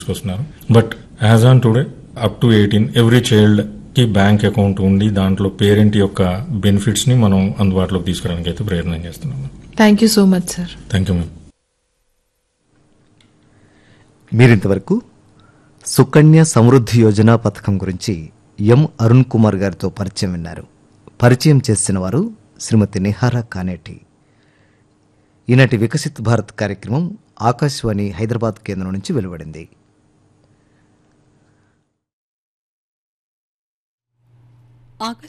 తీసుకొస్తున్నారు but as on today up to eighteen every child కి bank account ఉండి దాంట్లో పేరెంట్ యొక్క బెనిఫిట్స్ ని మనం అందుబాటులోకి తీసుకురావడానికి అయితే ప్రయత్నం చేస్తున్నాం thank you so much sir thank you ma'am మీరింతవరకు సుకన్య సమృద్ధి యోజన పథకం గురించి ఎం అరుణ్ కుమార్ గారితో పరిచయం విన్నారు పరిచయం చేసిన వారు శ్రీమతి నిహారా కానేటి ఈనాటి వికసిత్ భారత్ కార్యక్రమం ఆకాశవాణి హైదరాబాద్ కేంద్రం నుంచి వెలువడింది ఆకాశ